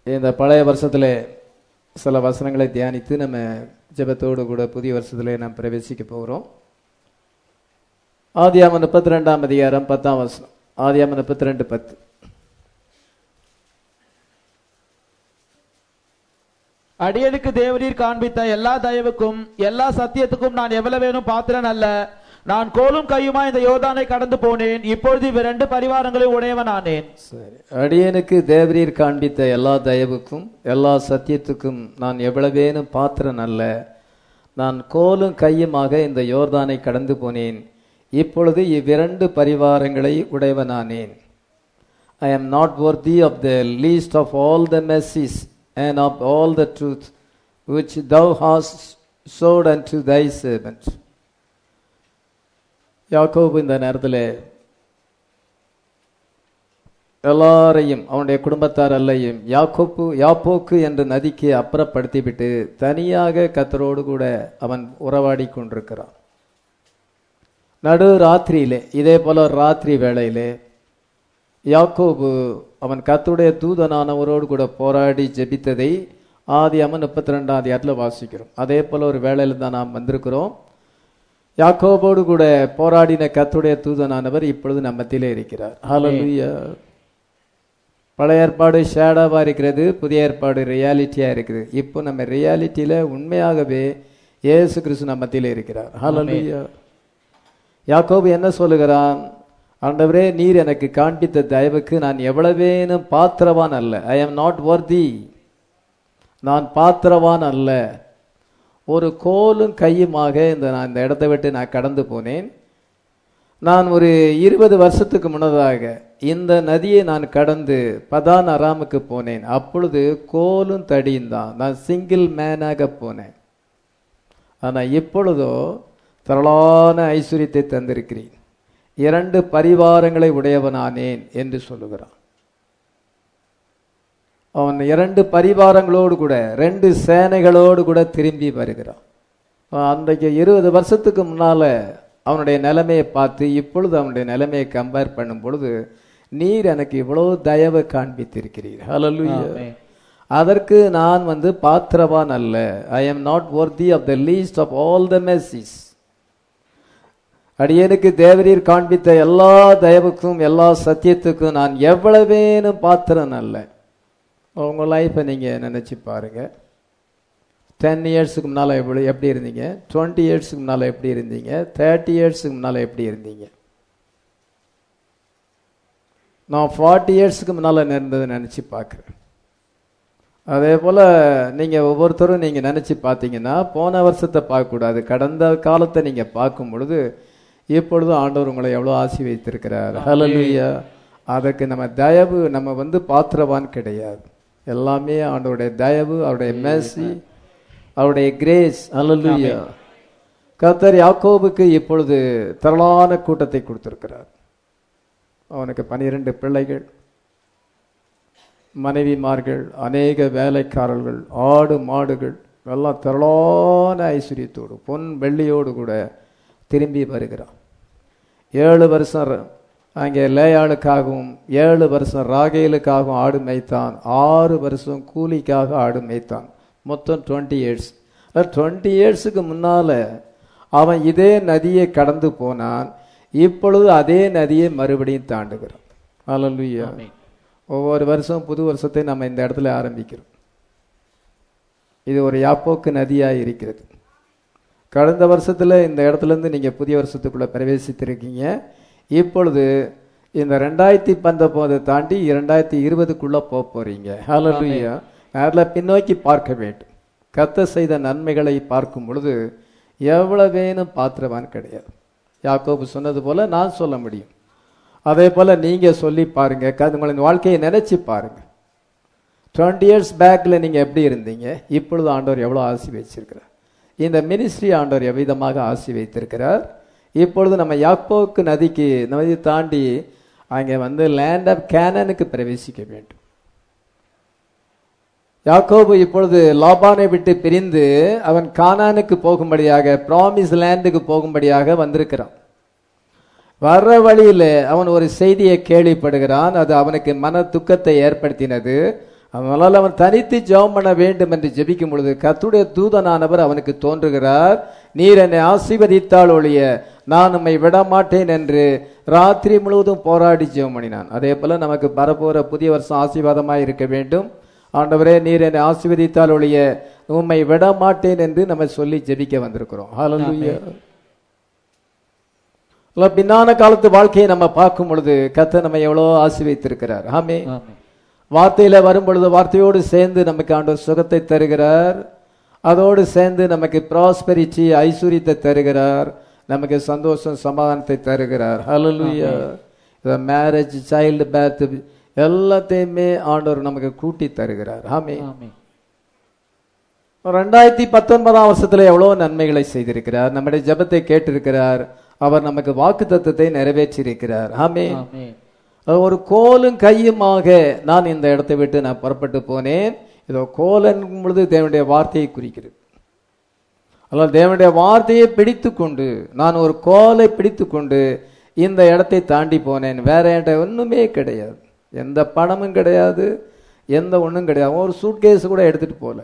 இந்த பழைய வருஷத்துல சில வசனங்களை தியானித்து நம்ம ஜெபத்தோடு கூட புதிய வருஷத்துல நாம் பிரவேசிக்க போகிறோம் ஆதியாம முப்பத்தி ரெண்டாம் அதிகாரம் பத்தாம் வசனம் ஆதியாம முப்பத்தி ரெண்டு பத்து அடியனுக்கு தேவரீர் காண்பித்த எல்லா தயவுக்கும் எல்லா சத்தியத்துக்கும் நான் எவ்வளவேனும் பாத்திரன் அல்ல நான் கோலும் கையுமா இந்த யோர்தானை கடந்து போனேன் இப்பொழுது இவ்விரண்டு பரிவாரங்களையும் உடையவனானேன் சரி அடியனுக்கு தேவரீர் காண்பித்த எல்லா தயவுக்கும் எல்லா சத்தியத்துக்கும் நான் எவ்வளவேனும் பாத்திரன் அல்ல நான் கோலும் கையுமாக இந்த யோர்தானை கடந்து போனேன் இப்பொழுது இவ்விரண்டு பரிவாரங்களை உடையவனானேன் I am not worthy of the least of all the mercies and of all the truth which thou hast showed unto thy servant. யாக்கோபு இந்த நேரத்தில் எல்லாரையும் அவனுடைய குடும்பத்தார் அல்லையும் யாக்கோப்பு யாப்போக்கு என்ற நதிக்கு அப்புறப்படுத்திவிட்டு தனியாக கத்தரோடு கூட அவன் உறவாடி கொண்டிருக்கிறான் நடு ராத்திரியிலே இதே போல ராத்திரி வேளையிலே யாக்கோபு அவன் கத்துடைய தூதனானவரோடு கூட போராடி ஜெபித்ததை ஆதி அம்மன் முப்பத்தி ரெண்டாம் அதிகாரத்தில் வாசிக்கிறோம் அதே போல ஒரு வேளையில தான் நாம் வந்திருக்கிறோம் யாக்கோபோடு கூட போராடின கத்துடைய தூதனானவர் இப்பொழுது நம்ம மத்தியிலே இருக்கிறார் ஹalleluya பழைய ஏற்பாடு ஷேடாவா இருக்கிறது புதிய ஏற்பாடு ரியாலிட்டியா இருக்குது இப்போ நம்ம ரியாலிட்டியில உண்மையாகவே இயேசு கிறிஸ்து நம்ம மத்தியிலே இருக்கிறார் ஹalleluya யாக்கோபு என்ன சொல்லுகிறான் ஆண்டவரே நீர் எனக்கு காண்பித்த தயவுக்கு நான் எவ்வளவேனும் பாத்திரவான் அல்ல ஐ am நாட் worthy நான் பாத்திரவான் அல்ல ஒரு கோலும் கையுமாக இந்த நான் இந்த இடத்தை விட்டு நான் கடந்து போனேன் நான் ஒரு இருபது வருஷத்துக்கு முன்னதாக இந்த நதியை நான் கடந்து பதான் அராமுக்கு போனேன் அப்பொழுது கோலும் தடியும் தான் நான் சிங்கிள் மேனாக போனேன் ஆனால் இப்பொழுதோ திரளான ஐஸ்வர்யத்தை தந்திருக்கிறேன் இரண்டு பரிவாரங்களை உடையவனானேன் என்று சொல்லுகிறான் அவன் இரண்டு பரிவாரங்களோடு கூட ரெண்டு சேனைகளோடு கூட திரும்பி வருகிறான் அன்றைக்கு இருபது வருஷத்துக்கு முன்னால அவனுடைய நிலைமையை பார்த்து இப்பொழுது அவனுடைய நிலைமையை கம்பேர் பண்ணும் பொழுது நீர் எனக்கு இவ்வளவு தயவை காண்பித்திருக்கிறீர் ஹalleluya ஆமென். அதற்கு நான் வந்து பாத்திரவான் அல்ல I am not worthy of the least of all the mercies அடியனுக்கு தேவரீர் காண்பித்த எல்லா தயவுக்கும் எல்லா சத்தியத்துக்கும் நான் எவ்வளவேனும் பாத்திரன் அல்ல உங்க லைஃப்பை நீங்க நினைச்சு பாருங்க டென் இயர்ஸுக்கு முன்னால எப்படி எப்படி இருந்தீங்க டுவெண்ட்டி இயர்ஸுக்கு முன்னால எப்படி இருந்தீங்க தேர்ட்டி இயர்ஸுக்கு முன்னால எப்படி இருந்தீங்க நான் ஃபார்ட்டி இயர்ஸுக்கு முன்னால் இருந்ததை நினச்சி பார்க்குறேன் அதே போல் நீங்கள் ஒவ்வொருத்தரும் நீங்கள் நினச்சி பார்த்தீங்கன்னா போன வருஷத்தை பார்க்கக்கூடாது கடந்த காலத்தை நீங்கள் பார்க்கும் பொழுது இப்பொழுது ஆண்டவர் உங்களை எவ்வளோ ஆசி வைத்திருக்கிறார் ஹalleluya அதற்கு நம்ம தயவு நம்ம வந்து பாத்திரவான் கிடையாது எல்லாமே ஆண்டவருடைய தயவு அவருடைய மேசி அவருடைய கிரேஸ் ஹalleluya கர்த்தர் யாக்கோபுக்கு இப்பொழுது திரளான கூட்டத்தை கொடுத்திருக்கிறார் அவனுக்கு பனிரெண்டு பிள்ளைகள் மனைவிமார்கள் அநேக வேலைக்காரர்கள் ஆடு மாடுகள் எல்லாம் திரளான ஐஸ்வர்யத்தோடு பொன் வெள்ளியோடு கூட திரும்பி வருகிறான் ஏழு வருஷம் ர- அங்கே லேயாளுக்காகவும் ஏழு வருஷம் ராகேலுக்காகவும் ஆடு மேய்த்தான் ஆறு வருஷம் கூலிக்காக ஆடு மேய்த்தான் மொத்தம் டுவெண்ட்டி இயர்ஸ் டுவெண்ட்டி இயர்ஸுக்கு முன்னால அவன் இதே நதியை கடந்து போனான் இப்பொழுது அதே நதியை மறுபடியும் தாண்டுகிறான் அல்லலுயா ஆமென். ஒவ்வொரு வருஷம் புது வருஷத்தை நம்ம இந்த இடத்துல ஆரம்பிக்கிறோம் இது ஒரு யாப்போக்கு நதியாக இருக்கிறது கடந்த வருஷத்துல இந்த இடத்துல இருந்து நீங்க புதிய வருஷத்துக்குள்ள பிரவேசித்திருக்கீங்க இப்பொழுது இந்த ரெண்டாயிரத்தி பத்தொன்பதை தாண்டி இரண்டாயிரத்தி இருபதுக்குள்ள போக போறீங்க ஹalleluya அதில் பின்னோக்கி பார்க்க வேண்டும் கத்த செய்த நன்மைகளை பார்க்கும் பொழுது எவ்வளவேனும் பாத்திரவான் கிடையாது யாக்கோபு சொன்னது போல நான் சொல்ல முடியும் அதே போல நீங்க சொல்லி பாருங்க க- உங்களின் வாழ்க்கையை நினைச்சு பாருங்க டுவெண்ட்டி இயர்ஸ் பேக்ல நீங்க எப்படி இருந்தீங்க இப்பொழுது ஆண்டவர் எவ்வளவு ஆசி வச்சிருக்கிறார் இந்த மினிஸ்ட்ரி ஆண்டவர் எவ்விதமாக ஆசி வைத்திருக்கிறார் இப்பொழுது நம்ம யாக்கோக்கு நதிக்கு நதி தாண்டி அங்கே வந்து லேண்ட் ஆஃப் கேனனுக்கு பிரவேசிக்க வேண்டும் யாக்கோபு இப்பொழுது லாபானை விட்டு பிரிந்து அவன் கானானுக்கு போகும்படியாக ப்ராமிஸ் லேண்டுக்கு போகும்படியாக வந்திருக்கிறான் வர்ற வழியில அவன் ஒரு செய்தியை கேள்விப்படுகிறான் அது அவனுக்கு மன துக்கத்தை ஏற்படுத்தினது அதனால அவன் தனித்து ஜெபம் பண்ண வேண்டும் என்று ஜெபிக்கும் பொழுது கர்த்தருடைய தூதனானவர் அவனுக்கு தோன்றுகிறார் நீர் என்னை ஆசீர்வதித்தால் ஒழிய நான் உம்மை விட மாட்டேன் என்று ராத்திரி முழுவதும் போராடி ஜெபம் பண்ணினான் அதே போல நமக்கு வரப்போற புதிய வருஷம் ஆசீர்வாதமாய் இருக்க வேண்டும் ஆண்டவரே நீர் என்னை ஆசீர்வதித்தால் ஒழிய உம்மை விட மாட்டேன் என்று நம்ம சொல்லி ஜெபிக்க வந்திருக்கிறோம் ஹalleluya இல்ல, பின்னான காலத்து வாழ்க்கையை நம்ம பார்க்கும் பொழுது கர்த்தர் நம்ம எவ்வளோ ஆசீர்வதித்திருக்கிறார் ஆமே ஆமென். வார்த்தையில வரும் பொழுது வார்த்தையோடு சேர்ந்து நமக்கு ஆண்டவர் சுகத்தை தருகிறார் அதோடு சேர்ந்து நமக்கு ப்ராஸ்பெரிட்டி ஐஸ்வர்யத்தை தருகிறார் நமக்கு சந்தோஷம் சமாதானத்தை தருகிறார் ஹalleluya இந்த மேரேஜ் சைல்டு பேர்த் எல்லாத்தையுமே ஆண்டவர் நமக்கு கூட்டி தருகிறார் ஆமே ஆமென். ரெண்டாயிரத்தி பத்தொன்பதாம் வருஷத்துல எவ்வளவு நன்மைகளை செய்திருக்கிறார் நம்முடைய ஜெபத்தை கேட்டிருக்கிறார் அவர் நமக்கு வாக்கு தத்துவத்தை நிறைவேற்றி இருக்கிறார் ஆமே ஆமென். ஒரு கோலும் கையுமாக நான் இந்த இடத்தை விட்டு நான் புறப்பட்டு போனேன் இதோ கோலன் பொழுது தேவனுடைய வார்த்தையை குறிக்கிறது அல்ல தேவனுடைய வார்த்தையை பிடித்து கொண்டு நான் ஒரு கோலை பிடித்து கொண்டு இந்த இடத்தை தாண்டி போனேன் வேற என்கிட்ட ஒண்ணுமே கிடையாது எந்த பணமும் கிடையாது எந்த ஒண்ணும் கிடையாது ஒரு சூட்கேஸ் கூட எடுத்துட்டு போகல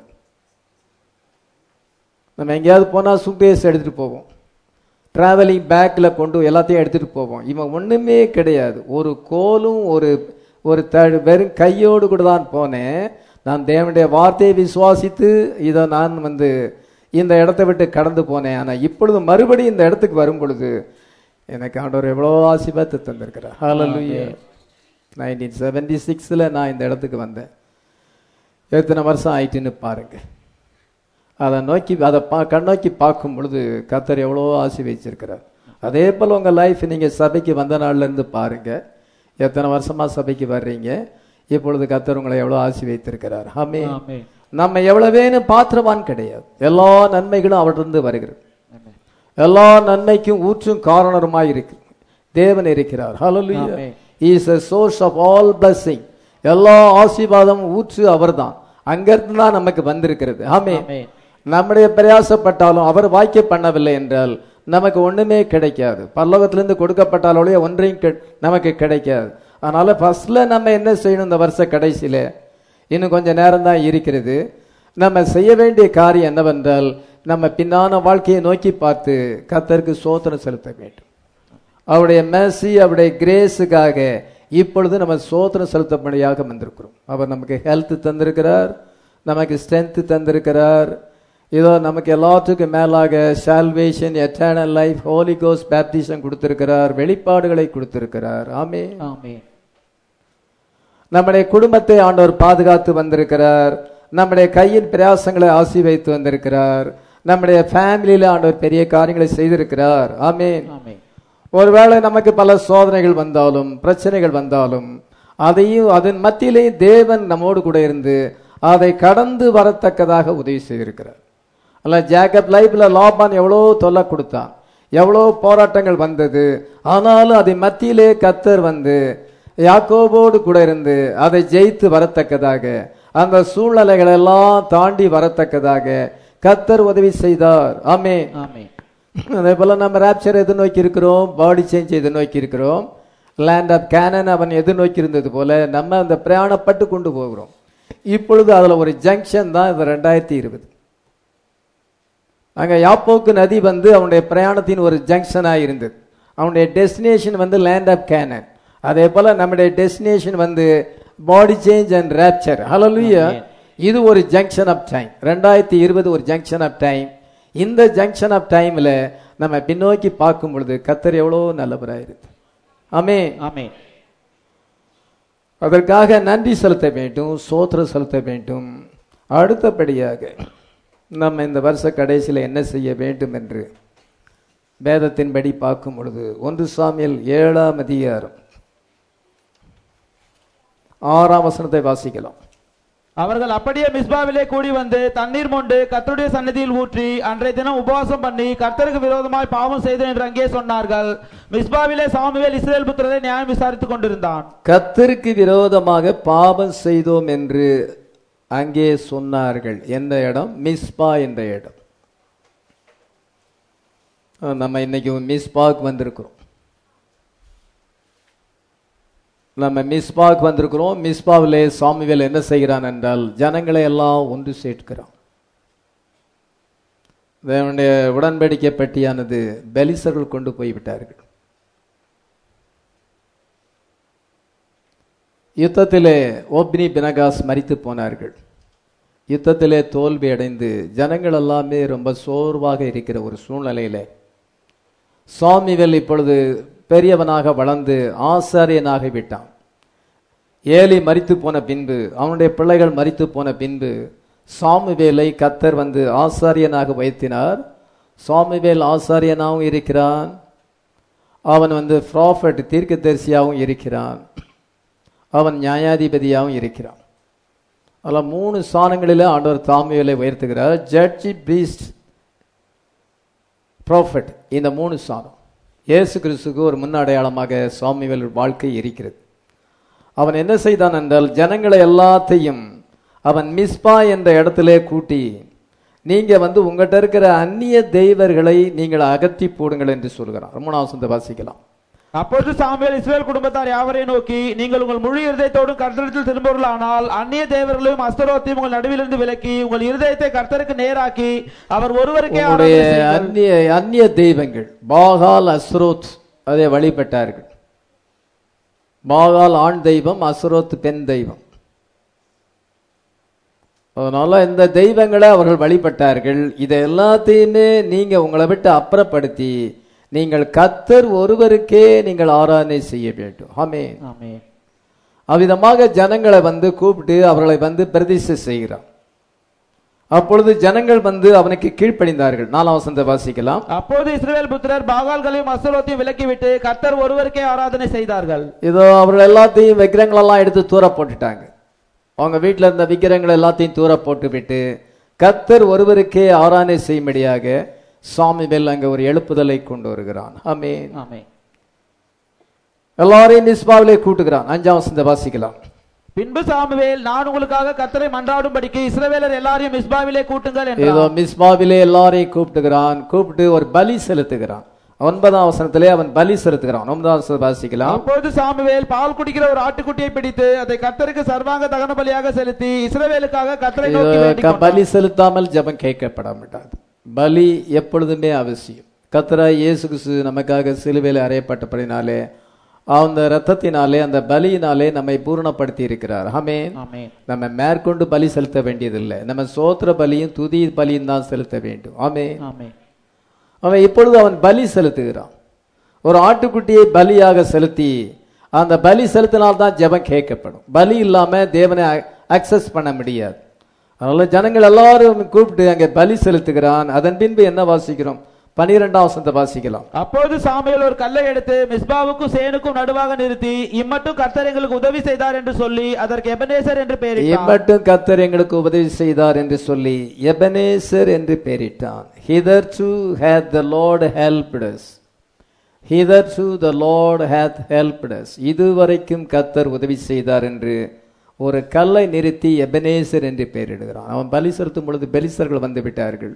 நம்ம எங்கேயாவது போனால் சூட்கேஸ் எடுத்துட்டு போவோம் டிராவலிங் பேக்கில் கொண்டு எல்லாத்தையும் எடுத்துட்டு போவோம் இவன் ஒண்ணுமே கிடையாது ஒரு கோலும் ஒரு ஒரு த வெறும் கையோடு கூட தான் போனேன் நான் தேவனுடைய வார்த்தையை விசுவாசித்து இதை நான் வந்து இந்த இடத்தை விட்டு கடந்து போனேன் ஆனா இப்பொழுது மறுபடியும் இந்த இடத்துக்கு வரும் பொழுது எனக்கு ஆண்டவர் எவ்வளோ ஆசீர்வாதத்தை தந்திருக்கிறார் ஹalleluya நைன்டீன் செவன்டி சிக்ஸில் நான் இந்த இடத்துக்கு வந்தேன் எத்தனை வருஷம் ஆயிட்டுன்னு பாருங்க அதை நோக்கி அதை பா கண்ணோக்கி பார்க்கும் பொழுது கத்தர் எவ்வளோ ஆசி வச்சிருக்கிறார் அதே போல் உங்கள் லைஃப் நீங்கள் சபைக்கு வந்த நாள்ல இருந்து பாருங்க எத்தனை வருஷமா சபைக்கு வர்றீங்க இப்பொழுது கத்தர் உங்களை எவ்வளோ ஆசி வைத்திருக்கிறார் ஆமே ஆமென். நம்ம எவ்வளவேன்னு பாத்திரவான் கிடையாது எல்லா நன்மைகளும் அவரிருந்து வருகிறது ஆமென். எல்லா நன்மைக்கும் ஊற்றும் காரணருமாய் இருக்கு தேவன் இருக்கிறார் hallelujah amen. Is a source of all blessing எல்லா ஆசீர்வாதம் ஊற்று அவர்தான் அங்கிருந்து தான் நமக்கு வந்திருக்கிறது ஆமே ஆமென். நம்முடைய பிரயாசப்பட்டாலும் அவர் வாய்க்க பண்ணவில்லை என்றால் நமக்கு ஒண்ணுமே கிடைக்காது பல்லவத்திலிருந்து கொடுக்கப்பட்டாலொழிய ஒன்றையும் கெ- நமக்கு கிடைக்காது அதனால ஃபர்ஸ்ட்ல நம்ம என்ன செய்யணும் இந்த வருஷ கடைசியில இன்னும் கொஞ்ச நேரம் தான் இருக்கிறது நம்ம செய்ய வேண்டிய காரியம் என்னவென்றால் நம்ம பின்னான வாழ்க்கையை நோக்கி பார்த்து கத்தருக்கு சோதனை செலுத்த வேண்டும் அவருடைய மேசி அவருடைய கிரேஸுக்காக இப்பொழுது நம்ம சோதனை செலுத்தபடியாக வந்திருக்கிறோம் அவர் நமக்கு ஹெல்த் தந்திருக்கிறார் நமக்கு ஸ்ட்ரென்த் தந்திருக்கிறார் இதோ நமக்கு எல்லாத்துக்கும் மேலாக சால்வேஷன் எட்டர்னல் லைஃப் ஹோலி கோஸ் பேப்டிசம் கொடுத்திருக்கிறார் வெளிப்பாடுகளை கொடுத்திருக்கிறார் ஆமே ஆமென். நம்முடைய குடும்பத்தை ஆண்டவர் பாதுகாத்து வந்திருக்கிறார் நம்முடைய கையின் பிரயாசங்களை ஆசி வைத்து வந்திருக்கிறார் நம்முடைய ஃபேமிலியில ஆண்டவர் பெரிய காரியங்களை செய்திருக்கிறார் ஆமென் ஆமென். ஒருவேளை நமக்கு பல சோதனைகள் வந்தாலும் பிரச்சனைகள் வந்தாலும் அதையும் அதன் மத்தியிலேயும் தேவன் நம்மோடு கூட இருந்து அதை கடந்து வரத்தக்கதாக உதவி செய்திருக்கிறார் அல்ல ஜேக்கப் லைஃப்ல லாபான் எவ்வளோ தொல்லை கொடுத்தான் எவ்வளோ போராட்டங்கள் வந்தது ஆனாலும் அதை மத்தியிலே கத்தர் வந்து யாக்கோபோடு கூட இருந்து அதை ஜெயித்து வரத்தக்கதாக அந்த சூழ்நிலைகள் எல்லாம் தாண்டி வரத்தக்கதாக கத்தர் உதவி செய்தார் ஆமே ஆமென். அதே போல நம்ம ராப்சர் எதிர்நோக்கி இருக்கிறோம் பாடி சேஞ்ச் எதிர்நோக்கி இருக்கிறோம் லேண்ட் ஆஃப் கேனன் அவன் எதிர்நோக்கி இருந்தது போல நம்ம அந்த பிரயாணப்பட்டு கொண்டு போகிறோம் இப்பொழுது அதுல ஒரு ஜங்ஷன் தான் இது ரெண்டாயிரத்தி இருபது அங்க யாப்போக்கு நதி வந்து அவனுடைய பிரயாணத்தின் ஒரு ஜங்ஷனா இருந்தது அவனுடைய டெஸ்டினேஷன் வந்து லேண்ட் ஆஃப் கேனன் அதே போல நம்முடைய டெஸ்டினேஷன் வந்து body change and rapture hallelujah Amen. இது ஒரு ஜங்ஷன் ஆஃப் டைம் ரெண்டாயிரத்தி இருபது ஒரு ஜங்ஷன் ஆஃப் டைம் இந்த ஜங்ஷன் ஆஃப் டைம்ல நம்ம பின்னோக்கி பார்க்கும் பொழுது கத்தர் எவ்வளோ நல்லவராயிருக்கு ஆமே ஆமென். அதற்காக நன்றி செலுத்த வேண்டும் சோத்திரம் செலுத்த வேண்டும் அடுத்தபடியாக நம்ம இந்த வருஷ கடைசியில் என்ன செய்ய வேண்டும் என்று வேதத்தின்படி பார்க்கும் பொழுது ஒன்று சாமியல் ஏழாம் அதிகாரம் ஆறாம் வசனத்தை வாசிக்கலாம் அவர்கள் அப்படியே மிஸ்பாவிலே கூடி வந்து தண்ணீர் மொண்டு கர்த்தருடைய சந்நிதியில் ஊற்றி அன்றைய தினம் உபவாசம் பண்ணி கர்த்தருக்கு விரோதமாய் பாவம் செய்தேன் என்று அங்கே சொன்னார்கள் மிஸ்பாவிலே சாமுவேல் இஸ்ரேல் புத்திரரை நியாயம் விசாரித்துக் கொண்டிருந்தான் கத்தருக்கு விரோதமாக பாவம் செய்தோம் என்று அங்கே சொன்னார்கள் எந்த இடம் மிஸ்பா என்ற இடம் அஹ் நம்ம இன்னைக்கு மிஸ்பாக்கு வந்திருக்கிறோம் நம்ம மிஸ்பாவுக்கு வந்திருக்கிறோம் மிஸ்பாவிலே சாமுவேல் என்ன செய்கிறான் என்றால் ஜனங்களை எல்லாம் ஒன்று சேர்க்கிறான் தேவனுடைய உடன்படிக்கை பெட்டியானது பெலிசர்கள் கொண்டு போய்விட்டார்கள் யுத்தத்திலே ஓப்னி பினகாஸ் மரித்து போனார்கள் யுத்தத்திலே தோல்வி அடைந்து ஜனங்கள் எல்லாமே ரொம்ப சோர்வாக இருக்கிற ஒரு சூழ்நிலையிலே சாமிவேல் இப்பொழுது பெரியவனாக வளர்ந்து ஆசாரியனாகி விட்டான் ஏலி மரித்து போன பின்பு அவனுடைய பிள்ளைகள் மரித்து போன பின்பு சாமுவேலை கத்தர் வந்து ஆசாரியனாக வைத்தினார் சாமுவேல் ஆசாரியனாகவும் இருக்கிறான் அவன் வந்து ப்ராஃபட் தீர்க்கதரிசியாகவும் இருக்கிறான் அவன் நியாயாதிபதியாகவும் இருக்கிறான் அதில் மூணு ஸ்தானங்களில் ஆண்டவர் சாமுவேலை உயர்த்துகிறார் ஜட்ஜி பிரீஸ்ட் ப்ராஃபட் இந்த மூணு ஸ்தானம் இயேசு கிறிஸ்துக்கு ஒரு முன்னடையாளமாக சாமுவேல் வாழ்க்கை இருக்கிறது அவன் என்ன செய்தான் என்றால் ஜனங்களை எல்லாத்தையும் அவன் மிஸ்பா என்ற இடத்திலே கூட்டி நீங்க வந்து உங்ககிட்ட இருக்கிற அந்நிய தெய்வர்களை நீங்கள் அகற்றி போடுங்கள் என்று சொல்கிறான் ரொம்ப நான் வாசிக்கலாம் அப்பொழுது சாமுவேல் இஸ்ரவேல் குடும்பத்தார் யாவரையும் நோக்கி நீங்கள் உங்கள் முழு இருதயத்தோடும் கர்த்தரிடத்தில் திரும்புவர்களானால் அந்நிய தேவர்களையும் அஸ்தரோத்தையும் உங்கள் நடுவிலிருந்து விலக்கி உங்கள் இருதயத்தை கர்த்தருக்கு நேராக்கி அவர் ஒருவருக்கே உங்களுடைய ஆராதனை செய்யுங்கள். அந்நிய அந்நிய தெய்வங்கள் பாகால் அஸ்ரோத் அதை வழிபட்டார்கள் பாகால் ஆண் தெய்வம் அஸ்ரோத் பெண் தெய்வம் அதனால இந்த தெய்வங்களை அவர்கள் வழிபட்டார்கள் இதை எல்லாத்தையுமே நீங்க உங்களை விட்டு அப்புறப்படுத்தி நீங்கள் கத்தர் ஒருவருக்கே நீங்கள் ஆராதனை செய்ய வேண்டும் ஆமென் ஆமென். அவ்விதமாக ஜனங்களை வந்து கூப்பிட்டு அவர்களை வந்து பிரதிஷ்டை செய்கிறான் அப்பொழுது ஜனங்கள் வந்து அவனுக்கு கீழ்ப்படிந்தார்கள் நாலாம் வசந்த வாசிக்கலாம் அப்போது இஸ்ரவேல் புத்திரர் பாகால்களையும் அஸ்தரோத்தையும் விலக்கிவிட்டு கர்த்தர் ஒருவருக்கே ஆராதனை செய்தார்கள் இதோ அவர்கள் எல்லாத்தையும் விக்கிரங்களெல்லாம் எடுத்து தூர போட்டுட்டாங்க அவங்க வீட்டில் இருந்த விக்கிரங்கள் எல்லாத்தையும் தூர போட்டு விட்டு கத்தர் ஒருவருக்கே ஆராதனை செய்யும்படியாக சாமிவேல் அங்க ஒரு எழுப்புதலை கொண்டு வருகிறான் ஆமென் ஆமென். எல்லாரையும் மிஸ்பாவிலே கூட்டுகிறான் அஞ்சாம் வசந்த வாசிக்கலாம் பின்பு சாமுவேல் நான் உங்களுக்காக கர்த்தரை மன்றாடும்படிக்கு இஸ்ரவேலர் எல்லாரையும் மிஸ்பாவிலே கூட்டுங்கள் ஏதோ என்றார் மிஸ்பாவிலே எல்லாரையும் கூப்பிட்டுகிறான் கூப்பிட்டு ஒரு பலி செலுத்துகிறான் ஒன்பதாம் வசனத்திலே அவன் பலி செலுத்துகிறான் ஒன்பதாம் வசனத்தை வாசிக்கலாம் அப்போது சாமுவேல் பால் குடிக்கிற ஒரு ஆட்டுக்குட்டியை பிடித்து அதை கர்த்தருக்கு சர்வாங்க தகன பலியாக செலுத்தி இஸ்ரவேலுக்காக கர்த்தரை நோக்கி இது வேண்டிக் க- கொண்டான். பலி செலுத்தாமல் ஜெபம் கேட்கப்பட மாட்டாது பலி எப்பொழுதுமே அவசியம் கத்தராய் இயேசு கிறிஸ்து நமக்காக சிலுவையில் அறையப்பட்டபடினாலே அந்த ரத்தத்தினாலே அந்த பலியினாலே நம்மை பூரணப்படுத்தி இருக்கிறார் ஆமென் ஆமென். நம்ம மேற்கொண்டு பலி செலுத்த வேண்டியதில்லை நம்ம சோத்திர பலியும் துதி பலியும் தான் செலுத்த வேண்டும் ஆமென் ஆமென். அவன் இப்பொழுது அவன் பலி செலுத்துகிறான் ஒரு ஆட்டுக்குட்டியை பலியாக செலுத்தி அந்த பலி செலுத்தினால்தான் ஜெபம் கேட்கப்படும் பலி இல்லாம தேவனை அக்சஸ் பண்ண முடியாது அதனால ஜனங்கள் எல்லாரும் கூப்பிட்டு அங்கே பலி செலுத்துகிறான் அதன் பின்பு என்ன வாசிக்கிறோம் பனிரெண்டாம் வசனத்தை வாசிக்கலாம் அப்போது சாமுவேல் ஒரு கல்லை எடுத்து மிஸ்பாவுக்கும் சேனுக்கும் நடுவாக நிறுத்தி இம்மட்டும் கர்த்தர் எங்களுக்கு உதவி செய்தார் என்று சொல்லி அதற்கு எபனேசர் என்று பெயரிட்டார் இம்மட்டும் கத்தர் எங்களுக்கு உதவி செய்தார் என்று சொல்லி எபனேசர் என்று பெயரிட்டான் hitherto hath the Lord helped us hitherto the Lord hath helped us இதுவரைக்கும் கத்தர் உதவி செய்தார் என்று ஒரு கல்லை நிறுத்தி எபனேசர் என்று பெயரிடுகிறான் அவன் பலி செலுத்தும் பொழுது பெலிசர்கள் வந்து விட்டார்கள்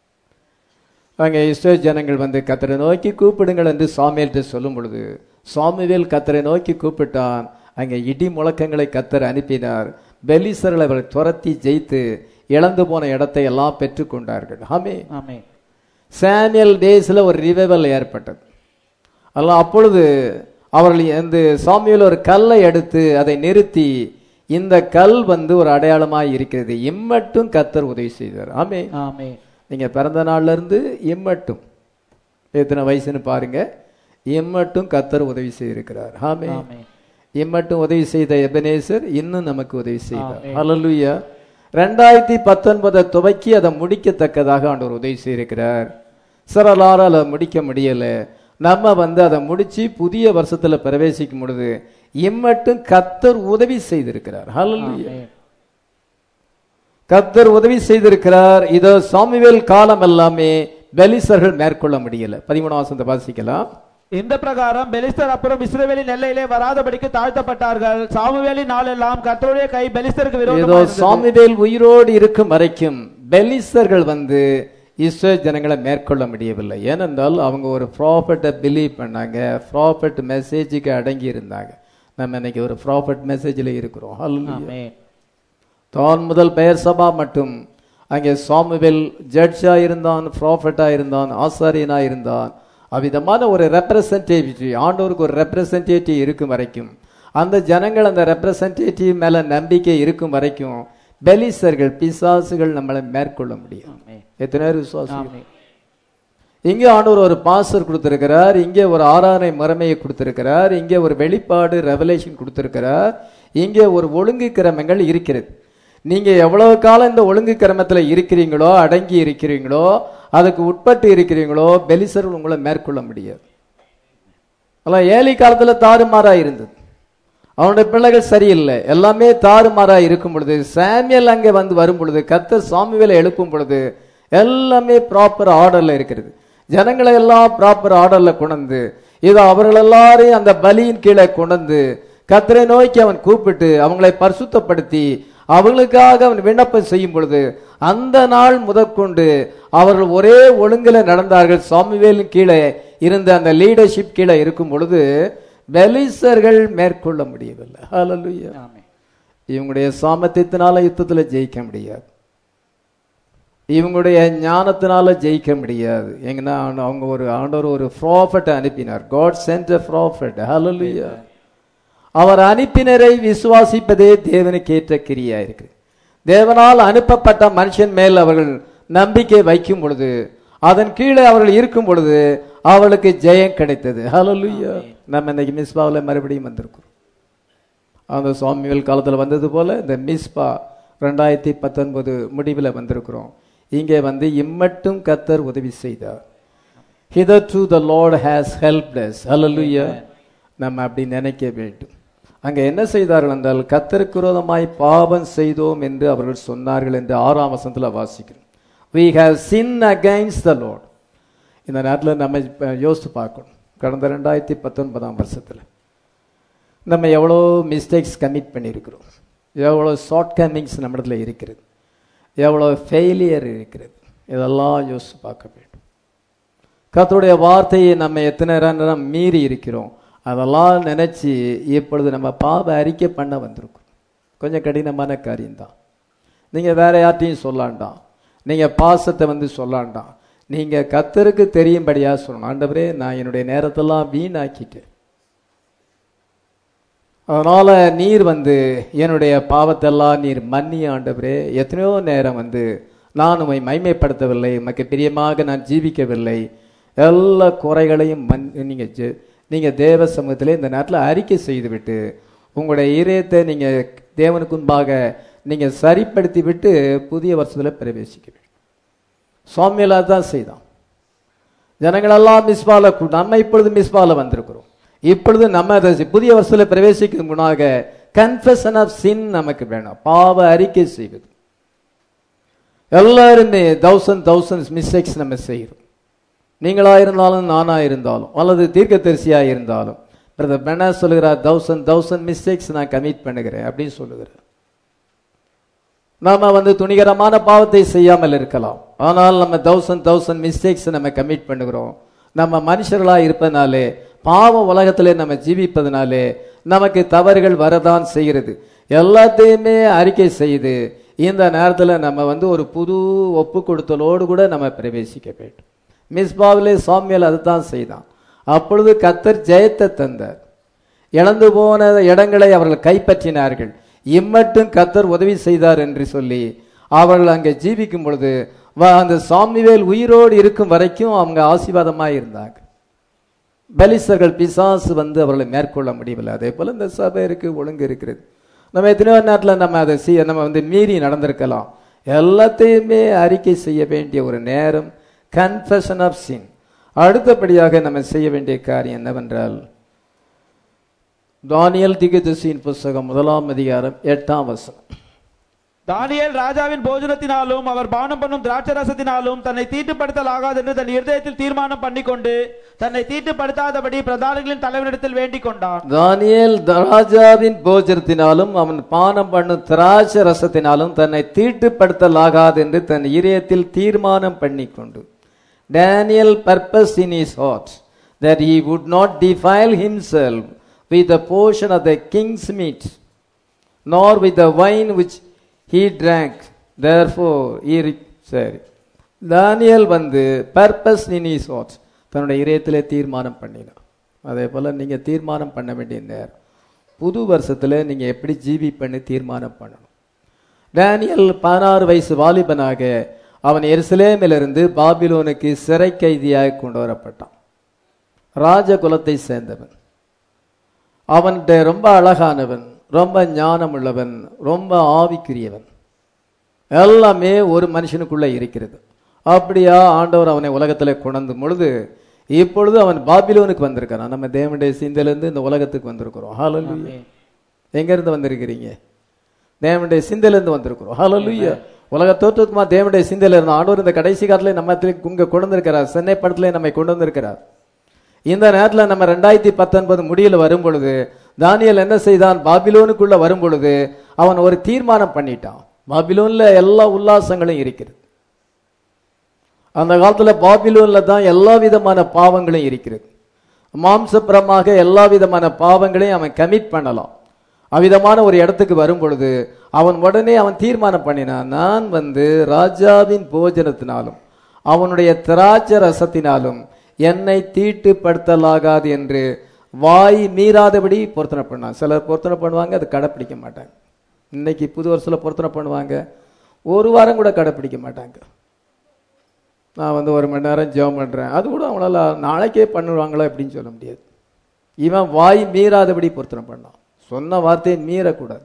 அங்கே இஸ்ரேல் ஜனங்கள் வந்து கத்தரை நோக்கி கூப்பிடுங்கள் என்று சாமியல்கிட்ட சொல்லும் பொழுது சாமுவேல் கத்தரை நோக்கி கூப்பிட்டான் அங்கே இடி முழக்கங்களை கத்தர் அனுப்பினார் பெலிசர்களை அவர்கள் துரத்தி ஜெயித்து இழந்து போன இடத்தை எல்லாம் பெற்றுக்கொண்டார்கள் ஆமே ஆமென். சாமியல் டேஸில் ஒரு ரிவைவல் ஏற்பட்டது அதெல்லாம் அப்பொழுது அவர்கள் இந்த சாமியல் ஒரு கல்லை எடுத்து அதை நிறுத்தி இந்த கல் வந்து ஒரு அடையாளமாய் இருக்கிறது இம்மட்டும் கத்தர் உதவி செய்தார் ஆமே ஆமென். நீங்க பிறந்த நாள்ல இருந்து இம்மட்டும் எத்தனை வயசுன்னு பாருங்க இம்மட்டும் கத்தர் உதவி செய்திருக்கிறார் ஆமே ஆமென். இம்மட்டும் உதவி செய்த எபனேசர் இன்னும் நமக்கு உதவி செய்தார் ஆமென். ஹalleluya ரெண்டாயிரத்தி பத்தொன்பதை துவக்கி அதை முடிக்கத்தக்கதாக ஆண்டவர் உதவி செய்திருக்கிறார் சிறலால் அதை முடிக்க முடியல நம்ம வந்து அதை முடிச்சு புதிய வருஷத்துல பிரவேசிக்கும் பொழுது இம்மட்டும் கத்தர் உதவி செய்திருக்கிறார் ஹalleluya ஆமென். கத்தர் உதவி செய்திருக்கிறார் இதோ சாமுவேல் காலம் எல்லாமே பெலிசர்கள் மேற்கொள்ள முடியல பதிமூணாம் வசனத்தை வாசிக்கலாம் இந்த பிரகாரம் பெலிஸ்தர் அப்புறம் இஸ்ரவேலின் எல்லையிலே வராதபடிக்கு தாழ்த்தப்பட்டார்கள் சாமுவேலின் நாளெல்லாம் கர்த்தருடைய கை பெலிஸ்தருக்கு ஏதோ விரோதமாக இருந்தது. சாமுவேல் உயிரோடு இருக்கும் வரைக்கும் பெலிஸ்தர்கள் வந்து இஸ்ரேல் ஜனங்களை மேற்கொள்ள முடியவில்லை ஏனென்றால் அவங்க ஒரு ப்ராஃபட்டை பிலீவ் பண்ணாங்க ப்ராஃபட் மெசேஜுக்கு அடங்கி இருந்தாங்க நம்ம இன்னைக்கு ஒரு ப்ராஃபட் மெசேஜில் இருக்கிறோம் ஹalleluya. ஆமென் தான் முதல் பெயர் சபா மட்டும் அங்கே சாமுவேல் ஜட்ஜா இருந்தான் ப்ராஃபட்டா இருந்தான் ஆசாரியனா இருந்தான் அவ்விதமான ஒரு ரெப்ரசன்டேட்டிவ் ஆண்டவருக்கு ஒரு ரெப்ரசன்டேட்டிவ் இருக்கும் வரைக்கும் அந்த ஜனங்கள் அந்த ரெப்ரசன்டேட்டிவ் மேல நம்பிக்கை இருக்கும் வரைக்கும் பெலிசர்கள் பிசாசுகள் நம்மளை மேற்கொள்ள முடியும் ஆமென் எத்தனை பேர் விசுவாசம் ஆமென் இங்கே ஆண்டவர் ஒரு பாஸ்டர் கொடுத்திருக்கிறார் இங்கே ஒரு ஆராதனை முறைமையை கொடுத்திருக்கிறார் இங்கே ஒரு வெளிப்பாடு ரெவலேஷன் கொடுத்திருக்கிறார் இங்கே ஒரு ஒழுங்கு கிரமங்கள் இருக்கிறது நீங்க எவ்வளவு காலம் இந்த ஒழுங்கு கிரமத்துல இருக்கிறீங்களோ அடங்கி இருக்கிறீங்களோ அதுக்கு உட்பட்டு இருக்கிறீங்களோ பெலிசர்கள் உங்களை மேற்கொள்ள முடியாது அதெல்லாம் ஏலி காலத்துல தாறுமாறா இருந்தது அவனுடைய பிள்ளைகள் சரியில்லை எல்லாமே தாறுமாறா இருக்கும் பொழுது சாமியல் அங்கே வந்து வரும் பொழுது கத்தர் சாமுவேலை எழுப்பும் பொழுது எல்லாமே ப்ராப்பர் ஆர்டர்ல இருக்கிறது ஜனங்களை எல்லாம் ப்ராப்பர் ஆர்டர்ல கொண்டு இது அவர்கள் எல்லாரையும் அந்த பலியின் கீழே கொண்டு கத்தரை நோக்கி அவன் கூப்பிட்டு அவங்களை பரிசுத்தப்படுத்தி அவர்களுக்காக அவன் விண்ணப்பம் செய்யும் பொழுது அந்த நாள் முதற்கொண்டு அவர்கள் ஒரே ஒழுங்குல நடந்தார்கள் சாமுவேலின் கீழே இருந்த அந்த லீடர்ஷிப் கீழே இருக்கும் பொழுது பெலிசர்கள் மேற்கொள்ள முடியவில்லை ஹalleluya ஆமென் இவங்களுடைய சாமர்த்தியத்தினால யுத்தத்துல ஜெயிக்க முடியாது இவங்களுடைய ஞானத்தினால ஜெயிக்க முடியாது எங்கன்னா ஆண்ட- அவங்க ஒரு ஆண்டவர் ஒரு ப்ராஃபட் அனுப்பினார் God sent a prophet hallelujah அவர் அனுப்பினரை விசுவாசிப்பதே தேவனுக்கு ஏற்ற கிரியா இருக்கு தேவனால் அனுப்பப்பட்ட மனுஷன் மேல் அவர்கள் நம்பிக்கை வைக்கும் பொழுது அதன் கீழே அவர்கள் இருக்கும் பொழுது அவளுக்கு ஜெயம் கிடைத்தது ஹalleluya நம்ம இன்னைக்கு மிஸ்பாவில் மறுபடியும் வந்திருக்கிறோம் அந்த சுவாமிகள் காலத்தில் வந்தது போல இந்த மிஸ்பா ரெண்டாயிரத்தி பத்தொன்பது முடிவில் வந்திருக்கிறோம் இங்கே வந்து இம்மட்டும் கத்தர் உதவி செய்தார் hitherto the lord has helped us hallelujah நம்ம அப்படி நினைக்க வேண்டும் அங்க என்ன செய்தார்கள் என்றால் கத்தருக்கு விரோதமாய் பாவம் செய்தோம் என்று அவர்கள் சொன்னார்கள் என்று ஆறாம் வசனத்துல வாசிக்கிறோம் we have sinned against the lord இந்த நேரத்தில் நம்ம இப்ப யோசித்து பார்க்கணும் கடந்த ரெண்டாயிரத்தி பத்தொன்பதாம் வருஷத்துல நம்ம எவ்வளோ மிஸ்டேக்ஸ் கமிட் பண்ணியிருக்கிறோம் எவ்வளோ ஷார்ட் கமிங்ஸ் நம்மிடத்துல இருக்கிறது எவ்வளோ ஃபெயிலியர் இருக்கிறது இதெல்லாம் யோசித்து பார்க்க வேண்டும் கர்த்தருடைய வார்த்தையை நம்ம எத்தனை நேரம் மீறி இருக்கிறோம் அதெல்லாம் நினைச்சு இப்பொழுது நம்ம பாவ அறிக்கை பண்ண வந்திருக்கோம் கொஞ்சம் கடினமான காரியம்தான் நீங்க வேற யார்ட்டையும் சொல்லாண்டாம் நீங்க பாசத்தை வந்து சொல்லாண்டாம் நீங்க கத்தருக்கு தெரியும்படியா சொல்லணும் ஆண்டவரே நான் என்னுடைய நேரத்தெல்லாம் வீணாக்கிட்டேன் அதனால நீர் வந்து என்னுடைய பாவத்தெல்லாம் நீர் மன்னி ஆண்டவரே எத்தனையோ நேரம் வந்து நான் உம்மை மைமைப்படுத்தவில்லை உமக்கு பிரியமாக நான் ஜீவிக்கவில்லை எல்லா குறைகளையும் மன் நீங்க ஜெ- நீங்க தேவ சமூகத்திலே இந்த நேரத்தில் அறிக்கை செய்துவிட்டு உங்களுடைய இதயத்தை நீங்க தேவனுக்கு முன்பாக நீங்க சரிப்படுத்தி விட்டு புதிய வருஷத்துல பிரவேசிக்க வேண்டும் சுவாமியலா தான் செய்தான் ஜனங்களெல்லாம் மிஸ்பால கூ- நம்ம இப்பொழுது மிஸ்பால வந்திருக்கிறோம் இப்பொழுது நம்ம அதை புதிய வருஷத்துல பிரவேசிக்கும் முன்னாக கன்ஃபெஷன் ஆஃப் சின் நமக்கு வேணும் பாவ அறிக்கை செய்வது எல்லாருமே தௌசண்ட் தௌசண்ட் மிஸ்டேக்ஸ் நம்ம செய்கிறோம் நீங்களா இருந்தாலும் நானா இருந்தாலும் அல்லது தீர்க்கதரிசியா இருந்தாலும் பிரதர் பெனா சொல்லுகிறார் தௌசண்ட் தௌசண்ட் மிஸ்டேக்ஸ் நான் கமிட் பண்ணுகிறேன் அப்படின்னு சொல்லுகிறார் நாம வந்து துணிகரமான பாவத்தை செய்யாமல் இருக்கலாம் ஆனால் நம்ம தௌசண்ட் தௌசண்ட் மிஸ்டேக்ஸ் நம்ம கமிட் பண்ணுகிறோம் நம்ம மனுஷர்களா இருப்பதனாலே பாவ உலகத்திலே நம்ம ஜீவிப்பதனாலே நமக்கு தவறுகள் வரதான் செய்கிறது எல்லாத்தையுமே அறிக்கை செய்து இந்த நேரத்துல நம்ம வந்து ஒரு புது ஒப்பு கொடுத்தலோடு கூட நம்ம பிரவேசிக்க வேண்டும் மிஸ்பாவிலே சாமியல் அதுதான் செய்தான் அப்பொழுது கத்தர் ஜெயத்தை தந்தார் இழந்து போன இடங்களை அவர்கள் கைப்பற்றினார்கள் இம்மட்டும் கத்தர் உதவி செய்தார் என்று சொல்லி அவர்கள் அங்கே ஜீவிக்கும் பொழுது வ- அந்த சாமிவேல் உயிரோடு இருக்கும் வரைக்கும் அவங்க ஆசீர்வாதமாக இருந்தாங்க பலிசர்கள் பிசாசு வந்து அவர்களை மேற்கொள்ள முடியவில்லை அதே போல இந்த சபைக்கு ஒழுங்கு இருக்கிறது நம்ம எத்தனையோ நேரத்தில் நம்ம அதை செய்ய நம்ம வந்து மீறி நடந்திருக்கலாம் எல்லாத்தையுமே அறிக்கை செய்ய வேண்டிய ஒரு நேரம் கன்ஃபெஷன் ஆஃப் சின் அடுத்தபடியாக நம்ம செய்ய வேண்டிய காரியம் என்னவென்றால் தானியல் திகதசியின் புஸ்தகம் முதலாம் அதிகாரம் எட்டாம் வசனம் தானியேல் ராஜாவின் போஜனத்தினாலும் அவர் பானம் பண்ணும் திராட்சரசத்தினாலும் தன்னை தீட்டுப்படுத்தல் ஆகாது என்று தன் இருதயத்தில் தீர்மானம் பண்ணிக்கொண்டு தன்னை தீட்டுப்படுத்தாதபடி பிரதானிகளின் தலைவரிடத்தில் வேண்டிக் கொண்டான் தானியேல் ராஜாவின் போஜனத்தினாலும் அவன் பானம் பண்ணும் திராட்சை ரசத்தினாலும் தன்னை தீட்டுப்படுத்தலாகாது என்று தன் இதயத்தில் தீர்மானம் பண்ணிக்கொண்டு Daniel purpose in his heart that he would not defile himself with the portion of the king's meat, nor with the wine which he drank. Therefore, he re- சரி தானியல் வந்து பர்பஸ் நினிஸ் வாட்ச் தன்னுடைய இதயத்திலே தீர்மானம் பண்ணினான் அதே போல நீங்க தீர்மானம் பண்ண வேண்டிய நேரம் புது வருஷத்துல நீங்க எப்படி ஜீவிப்பண்ணு தீர்மானம் பண்ணணும் டேனியல் பதினாறு வயசு வாலிபனாக அவன் எருசலேமிலிருந்து பாபிலோனுக்கு சிறை கைதியாக கொண்டு வரப்பட்டான் ராஜகுலத்தை சேர்ந்தவன் அவன்கிட்ட ரொம்ப அழகானவன் ரொம்ப ஞானம் உள்ளவன் ரொம்ப ஆவிக்குரியவன் எல்லாமே ஒரு மனுஷனுக்குள்ள இருக்கிறது அப்படியா ஆண்டவர் அவனை உலகத்தில் கொண்டு பொழுது இப்பொழுது அவன் பாபிலோனுக்கு வந்திருக்கிறான் நம்ம தேவனுடைய சிந்தையிலிருந்து இந்த உலகத்துக்கு வந்திருக்கிறோம் ஹalleluya எங்க இருந்து வந்திருக்கிறீங்க தேவனுடைய சிந்தையிலிருந்து வந்திருக்கிறோம் ஹalleluya உலக தோற்றத்துக்குமா தேவனுடைய சிந்தையில இருந்த ஆண்டவர் இந்த கடைசி காலத்துல நம்ம இங்க கொண்டு வந்திருக்கிறார் சென்னை படத்துல நம்மை கொண்டு வந்திருக்கிறார் இந்த நேரத்துல நம்ம ரெண்டாயிரத்தி பத்தொன்பது முடியல வரும் பொழுது தானியல் என்ன செய்தான் பாபிலோனுக்குள்ள வரும் பொழுது அவன் ஒரு தீர்மானம் பண்ணிட்டான் பாபிலோன்ல எல்லா உல்லாசங்களும் இருக்கிறது அந்த காலத்துல பாபிலோன்ல தான் எல்லா விதமான பாவங்களும் இருக்கிறது மாம்சப்புறமாக எல்லா விதமான பாவங்களையும் அவன் கமிட் பண்ணலாம் அவ்விதமான ஒரு இடத்துக்கு வரும் பொழுது அவன் உடனே அவன் தீர்மானம் பண்ணினான் நான் வந்து ராஜாவின் போஜனத்தினாலும் அவனுடைய திராட்சை ரசத்தினாலும் என்னை தீட்டுப்படுத்தலாகாது என்று வாய் மீறாதபடி பொருத்தனை பண்ணான் சிலர் பொருத்தனை பண்ணுவாங்க அது கடைப்பிடிக்க மாட்டாங்க இன்னைக்கு புது வருஷத்தில் பொருத்தனை பண்ணுவாங்க ஒரு வாரம் கூட கடைப்பிடிக்க மாட்டாங்க நான் வந்து ஒரு மணி நேரம் ஜெபம் பண்ணுறேன் அது கூட அவங்களால நாளைக்கே பண்ணுவாங்களா அப்படின்னு சொல்ல முடியாது இவன் வாய் மீறாதபடி பொருத்தனை பண்ணான் சொன்ன வார்த்தையை மீறக்கூடாது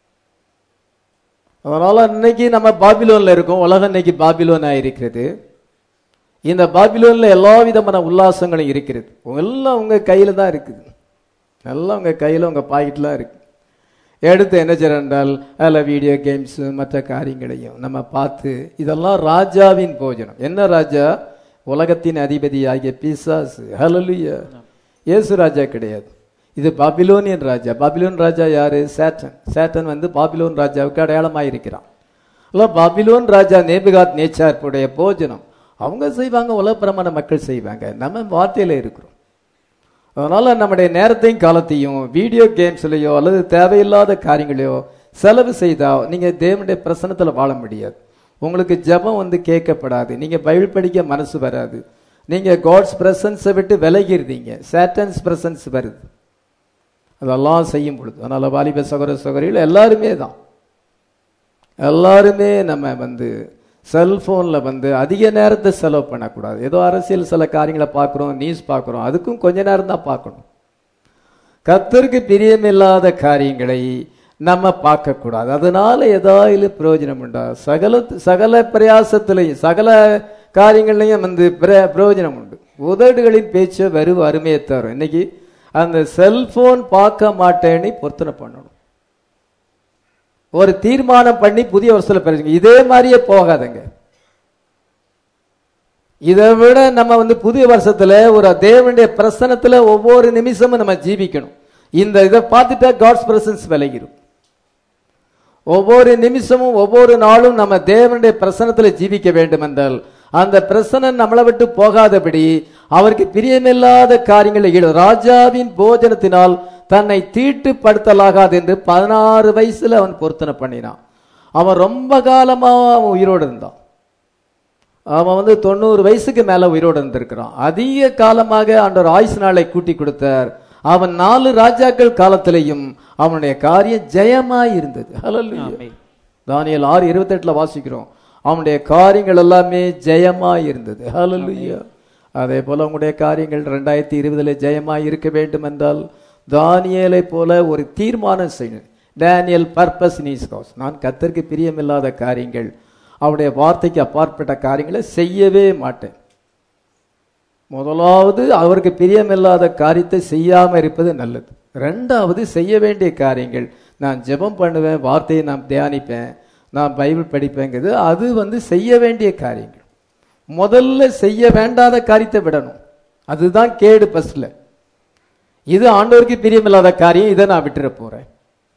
அதனால இன்னைக்கு நம்ம பாபிலோன்ல இருக்கோம் உலகம் இன்னைக்கு பாபிலோன் இருக்கிறது இந்த பாபிலோன்ல எல்லா விதமான உல்லாசங்களும் இருக்கிறது எல்லாம் உங்க கையில தான் இருக்குது எல்லாம் உங்க கையில உங்க பாக்கெட்ல இருக்கு எடுத்து என்ன செய்யறால் அதில் வீடியோ கேம்ஸ் மற்ற காரியங்களையும் நம்ம பார்த்து இதெல்லாம் ராஜாவின் போஜனம் என்ன ராஜா உலகத்தின் அதிபதி ஆகிய பிசாசு ஹலலுயா இயேசு ராஜா கிடையாது இது பாபிலோனியன் ராஜா பாபிலோன் ராஜா யாரு சேட்டன் சேட்டன் வந்து பாபிலோன் ராஜாவுக்கு அடையாளமாக இருக்கிறான் இல்லை பாபிலோன் ராஜா நேபுகாத் நேச்சார்புடைய போஜனம் அவங்க செய்வாங்க உலகப்பிரமான மக்கள் செய்வாங்க நம்ம வார்த்தையில இருக்கிறோம் அதனால நம்முடைய நேரத்தையும் காலத்தையும் வீடியோ கேம்ஸ்லயோ அல்லது தேவையில்லாத காரியங்களையோ செலவு செய்தா நீங்க தேவனுடைய பிரசனத்துல வாழ முடியாது உங்களுக்கு ஜெபம் வந்து கேட்கப்படாது நீங்க பைபிள் படிக்க மனசு வராது நீங்க காட்ஸ் பிரசன்ஸை விட்டு விலகிருந்தீங்க சேட்டன்ஸ் பிரசன்ஸ் வருது அதெல்லாம் செய்யும் பொழுது அதனால வாலிப சகோதர சகோதரிகள் எல்லாருமே தான் எல்லாருமே நம்ம வந்து செல்போன்ல வந்து அதிக நேரத்தை செலவு பண்ணக்கூடாது ஏதோ அரசியல் சில காரியங்களை பார்க்குறோம் நியூஸ் பார்க்குறோம் அதுக்கும் கொஞ்ச நேரம் தான் பார்க்கணும் கத்தருக்கு பிரியமில்லாத காரியங்களை நம்ம பார்க்கக்கூடாது அதனால ஏதாவது பிரயோஜனம் உண்டா சகல சகல பிரயாசத்திலையும் சகல காரியங்கள்லையும் வந்து பிர- பிரயோஜனம் உண்டு உதடுகளின் பேச்சு வெறும் அருமையை தரும் இன்னைக்கு அந்த செல்போன் பார்க்க மாட்டேன்னு பொருத்தனை பண்ணணும் ஒரு தீர்மானம் பண்ணி புதிய வருஷத்துல பெறுங்க இதே மாதிரியே போகாதுங்க இதை விட நம்ம வந்து புதிய வருஷத்துல ஒரு தேவனுடைய பிரசனத்துல ஒவ்வொரு நிமிஷமும் நம்ம ஜீவிக்கணும் இந்த இதை பார்த்துட்டா காட்ஸ் பிரசன்ஸ் விலகிடும் ஒவ்வொரு நிமிஷமும் ஒவ்வொரு நாளும் நம்ம தேவனுடைய பிரசனத்துல ஜீவிக்க வேண்டும் என்றால் அந்த பிரசனம் நம்மளை விட்டு போகாதபடி அவருக்கு பிரியமில்லாத காரியங்களை ஈடு ராஜாவின் போஜனத்தினால் தன்னை தீட்டுப்படுத்தலாகாது என்று பதினாறு வயசுல அவன் பொருத்தனை பண்ணினான் அவன் ரொம்ப காலமா அவன் உயிரோடு இருந்தான் அவன் வந்து தொண்ணூறு வயசுக்கு மேல உயிரோடு இருந்திருக்கிறான் அதிக காலமாக ஆண்டவர் ஆயுசு நாளை கூட்டி கொடுத்தார் அவன் நாலு ராஜாக்கள் காலத்திலையும் அவனுடைய காரியம் ஜெயமாய் இருந்தது ஹalleluya ஆமென். தானியேல் ஆறு இருபத்தெட்டுல வாசிக்கிறோம் அவனுடைய காரியங்கள் எல்லாமே ஜெயமாய் இருந்தது ஹalleluya அதே போல உங்களுடைய காரியங்கள் ரெண்டாயிரத்தி இருபதுல ஜெயமாய் இருக்க வேண்டும் என்றால் தானியேலை போல ஒரு தீர்மானம் செய்யணும் டேனியல் பர்பஸ் நீஸ் காஸ் நான் கத்தருக்கு பிரியமில்லாத காரியங்கள் அவருடைய வார்த்தைக்கு அப்பாற்பட்ட காரியங்களை செய்யவே மாட்டேன் முதலாவது அவருக்கு பிரியமில்லாத காரியத்தை செய்யாம இருப்பது நல்லது ரெண்டாவது செய்ய வேண்டிய காரியங்கள் நான் ஜெபம் பண்ணுவேன் வார்த்தையை நான் தியானிப்பேன் நான் பைபிள் படிப்பேங்கிறது அது வந்து செய்ய வேண்டிய காரியங்கள் முதல்ல செய்ய வேண்டாத காரியத்தை விடணும் அதுதான் கேடு பஸ்ல இது ஆண்டவருக்கு பிரியமில்லாத காரியம் இதை நான் விட்டுற போறேன்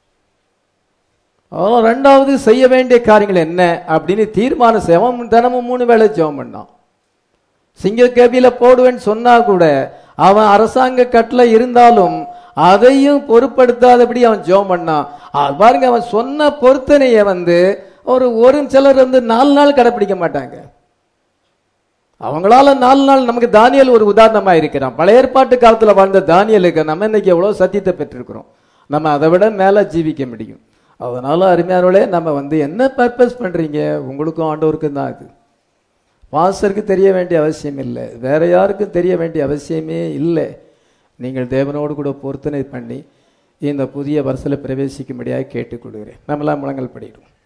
அதான் ரெண்டாவது செய்ய வேண்டிய காரியங்கள் என்ன அப்படின்னு தீர்மானம் செய்ய அவன் தினமும் மூணு வேளை ஜெபம் பண்ணான் சிங்க கேபியில போடுவேன்னு சொன்னா கூட அவன் அரசாங்க கட்டில இருந்தாலும் அதையும் பொருட்படுத்தாதபடி அவன் ஜெபம் பண்ணான் அது பாருங்க அவன் சொன்ன பொருத்தனைய வந்து ஒரு ஒரு சிலர் வந்து நாலு நாள் கடைப்பிடிக்க மாட்டாங்க அவங்களால நாலு நாள் நமக்கு தானியல் ஒரு உதாரணமா இருக்கிறான் பழைய ஏற்பாட்டு காலத்துல வாழ்ந்த தானியலுக்கு நம்ம இன்னைக்கு எவ்வளவு சத்தியத்தை பெற்றிருக்கிறோம் நம்ம அதை விட மேல ஜீவிக்க முடியும் அதனால அருமையானவளே நம்ம வந்து என்ன பர்பஸ் பண்றீங்க உங்களுக்கும் ஆண்டவருக்கும் தான் இது பாஸ்டருக்கு தெரிய வேண்டிய அவசியம் இல்லை வேற யாருக்கும் தெரிய வேண்டிய அவசியமே இல்லை நீங்கள் தேவனோடு கூட பொருத்தனை பண்ணி இந்த புதிய வருஷத்தில் பிரவேசிக்கும்படியாக கேட்டுக்கொள்கிறேன் நம்மளாம் முழங்கல் படிக்கிறோம்